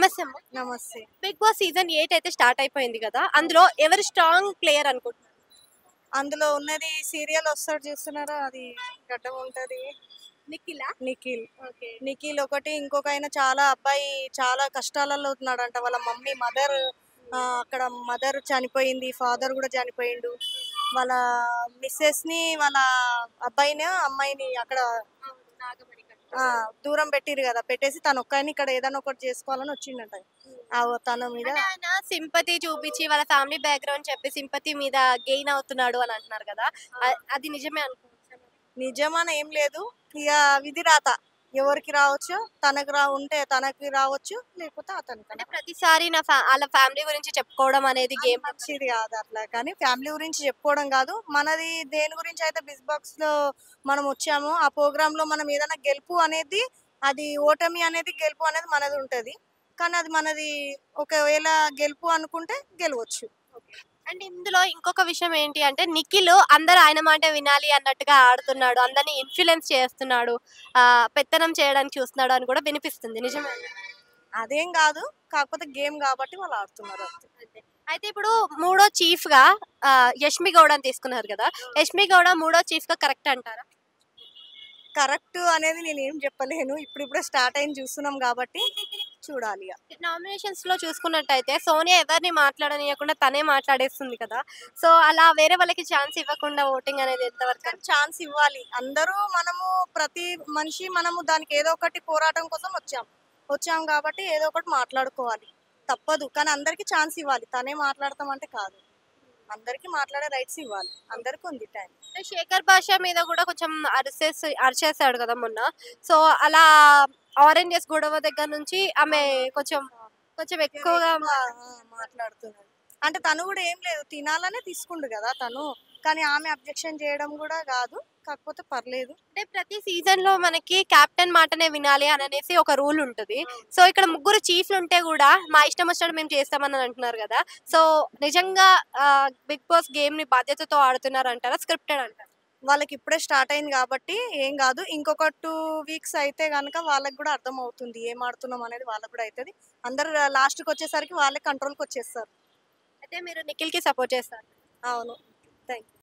నమస్తే అమ్మ నమస్తే బిగ్ బాస్ సీజన్ ఎయిట్ అయితే స్టార్ట్ అయిపోయింది కదా అందులో ఎవరు స్ట్రాంగ్ ప్లేయర్ అనుకుంటున్నారు అందులో ఉన్నది సీరియల్ వస్తాడు చూస్తున్నారా అది గడ్డం ఉంటది నిఖిలా నిఖిల్ ఓకే నిఖిల్ ఒకటి ఇంకొక ఆయన చాలా అబ్బాయి చాలా కష్టాలలో ఉన్నాడంట వాళ్ళ మమ్మీ మదర్ అక్కడ మదర్ చనిపోయింది ఫాదర్ కూడా చనిపోయిండు వాళ్ళ మిస్సెస్ ని వాళ్ళ అబ్బాయిని అమ్మాయిని అక్కడ ఆ, దూరం పెట్టిరు కదా పెట్టేసి తను ఒక్కని ఇక్కడ ఏదైనా ఒకటి చేసుకోవాలని వచ్చిండంట ఆ తన మీద అంటే ఆయన సింపతి చూపించి వాళ్ళ ఫ్యామిలీ బ్యాక్గ్రౌండ్ చెప్పి సింపతి మీద గెయిన్ అవుతున్నాడు అని అంటున్నారు కదా అ- అది నిజమే అనుకోవచ్చు నిజమని ఏం లేదు ఇక విధి రాత ఎవరికి రావచ్చు తనకు రా ఉంటే తనకి రావచ్చు లేకపోతే అతనికి అంటే ప్రతిసారి నా ఫ్యా- వాళ్ళ ఫ్యామిలీ గురించి చెప్పుకోవడం అనేది గేమ్ మంచిది కాదు అట్లా కానీ ఫ్యామిలీ గురించి చెప్పుకోవడం కాదు మనది దేని గురించి అయితే బిగ్ బాక్స్ లో మనం వచ్చామో ఆ ప్రోగ్రామ్ లో మనం ఏదైనా గెలుపు అనేది అది ఓటమి అనేది గెలుపు అనేది మనది ఉంటది కానీ అది మనది ఒకవేళ గెలుపు అనుకుంటే గెలవచ్చు అండ్ ఇందులో ఇంకొక విషయం ఏంటి అంటే నిఖిల్ అందరు ఆయన మాట వినాలి అన్నట్టుగా ఆడుతున్నాడు అందరిని ఇన్ఫ్లుయెన్స్ చేస్తున్నాడు ఆ పెత్తనం చేయడానికి చూస్తున్నాడు అని కూడా వినిపిస్తుంది నిజమే అదేం కాదు కాకపోతే గేమ్ కాబట్టి వాళ్ళు ఆడుతున్నారు అంతే అయితే ఇప్పుడు మూడో చీఫ్ గా ఆ, యష్మి గౌడని తీసుకున్నారు కదా యష్మి గౌడ మూడో చీఫ్ గా కరెక్ట్ అంటారా కరెక్ట్ అనేది నేను ఏం చెప్పలేను ఇప్పుడు ఇప్పుడే స్టార్ట్ అయింది చూస్తున్నాం కాబట్టి చూడాలి ఇక. నామినేషన్స్ లో చూసుకున్నట్టయితే సోనియా ఎవరిని మాట్లాడనియకుండా తనే మాట్లాడేస్తుంది కదా సో అలా వేరే వాళ్ళకి ఛాన్స్ ఇవ్వకుండా ఓటింగ్ అనేది ఎంతవరకు కానీ ఛాన్స్ ఇవ్వాలి అందరూ మనము ప్రతి మనిషి మనము దానికి ఏదో ఒకటి పోరాటం కోసం వచ్చాం వచ్చాం కాబట్టి ఏదో ఒకటి మాట్లాడుకోవాలి తప్పదు కానీ అందరికి ఛాన్స్ ఇవ్వాలి తనే మాట్లాడతామంటే కాదు అందరికి మాట్లాడే రైట్స్ ఇవ్వాలి అందరికి ఉంది టైం అంటే శేఖర్ భాష మీద కూడా కొంచెం అరిసేసి అరిచేసాడు కదా మొన్న సో అలా ఆరెంజెస్ గొడవ దగ్గర నుంచి ఆమె కొంచెం కొంచెం ఎక్కువగా మాట్లాడుతున్నాడు అంటే తను కూడా ఏం లేదు తినాలనే తీసుకుండు కదా తను కానీ ఆమె అబ్జెక్షన్ చేయడం కూడా కాదు కాకపోతే పర్లేదు అంటే ప్రతి సీజన్ లో మనకి కెప్టెన్ మాటనే వినాలి అని అనేసి ఒక రూల్ ఉంటుంది సో ఇక్కడ ముగ్గురు చీఫ్లు ఉంటే కూడా మా ఇష్టం వచ్చినట్టు మేము చేస్తామని అంటున్నారు కదా సో నిజంగా బిగ్ బాస్ గేమ్ ని బాధ్యతతో ఆడుతున్నారు అంటారా స్క్రిప్టెడ్ అంటారా వాళ్ళకి ఇప్పుడే స్టార్ట్ అయింది కాబట్టి ఏం కాదు ఇంకొక టూ వీక్స్ అయితే కనుక వాళ్ళకి కూడా అర్థం అవుతుంది ఏం ఆడుతున్నాం అనేది వాళ్ళకి కూడా అవుతుంది అందరు లాస్ట్కి వచ్చేసరికి వాళ్ళే కంట్రోల్కి వచ్చేస్తారు అయితే మీరు నిఖిల్ కి సపోర్ట్ చేస్తారు అవును థ్యాంక్